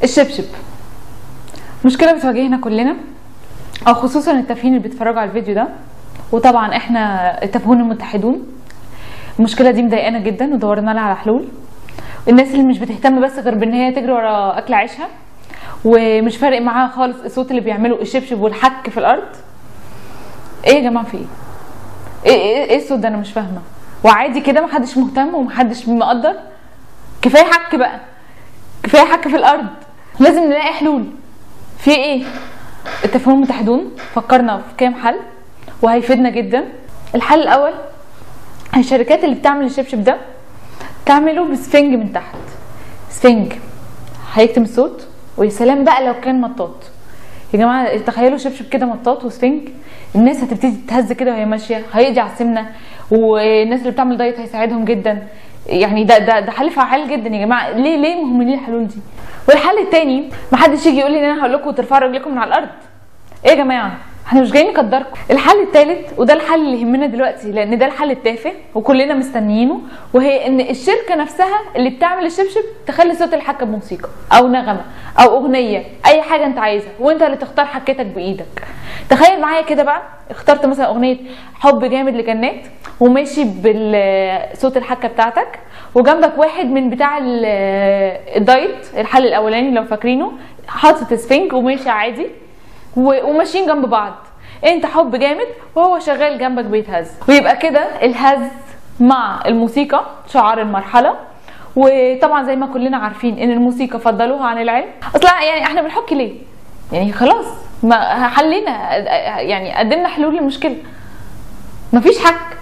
الشبشب مشكله بتواجهنا كلنا او خصوصا التافهين اللي بيتفرجوا على الفيديو ده وطبعا احنا التافهون المتحدون المشكله دي مضايقانا جدا ودورنا لها على حلول الناس اللي مش بتهتم بس غير بان هي تجري ورا اكل عيشها ومش فارق معاها خالص الصوت اللي بيعمله الشبشب والحك في الارض ايه يا جماعه في ايه ايه ايه, إيه الصوت ده انا مش فاهمه وعادي كده محدش مهتم ومحدش مقدر كفايه حك بقى كفايه حك في الارض لازم نلاقي حلول في ايه التفاهم المتحدون فكرنا في كام حل وهيفيدنا جدا الحل الاول الشركات اللي بتعمل الشبشب ده تعمله بسفنج من تحت سفنج هيكتم الصوت ويا سلام بقى لو كان مطاط يا جماعه تخيلوا شبشب كده مطاط وسفنج الناس هتبتدي تتهز كده وهي ماشيه هيقضي على السمنه والناس اللي بتعمل دايت هيساعدهم جدا يعني ده ده ده حل فعال جدا يا جماعه ليه ليه مهملين الحلول دي والحل التاني محدش يجي يقول لي ان انا هقول لكم ترفعوا رجلكم من على الارض ايه يا جماعه احنا مش جايين نقدركم الحل الثالث وده الحل اللي يهمنا دلوقتي لان ده الحل التافه وكلنا مستنيينه وهي ان الشركه نفسها اللي بتعمل الشبشب تخلي صوت الحكه بموسيقى او نغمه او اغنيه اي حاجه انت عايزها وانت اللي تختار حكتك بايدك تخيل معايا كده بقى اخترت مثلا اغنيه حب جامد لجنات وماشي بالصوت الحكه بتاعتك وجنبك واحد من بتاع الدايت الحل الاولاني لو فاكرينه حاطط سفنج وماشي عادي وماشيين جنب بعض انت حب جامد وهو شغال جنبك بيتهز ويبقى كده الهز مع الموسيقى شعار المرحله وطبعا زي ما كلنا عارفين ان الموسيقى فضلوها عن العلم اصلا يعني احنا بنحك ليه يعني خلاص ما حلينا يعني قدمنا حلول للمشكله مفيش حك